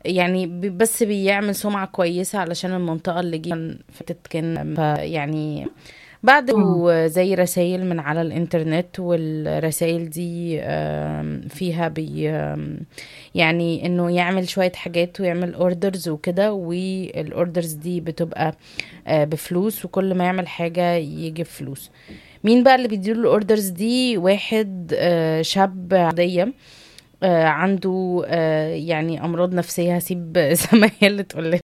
يعني ب- بس بيعمل سمعة كويسة علشان المنطقة اللي جه فاتت كان ف- يعني بعد زي رسائل من على الانترنت والرسائل دي آم، فيها بي آم، يعني انه يعمل شوية حاجات ويعمل اوردرز وكده والاوردرز دي بتبقى آه، بفلوس وكل ما يعمل حاجة يجيب فلوس مين بقى اللي بيديله الاوردرز دي واحد آه، شاب عادية آه، عنده آه، يعني امراض نفسيه هسيب سمايا اللي تقول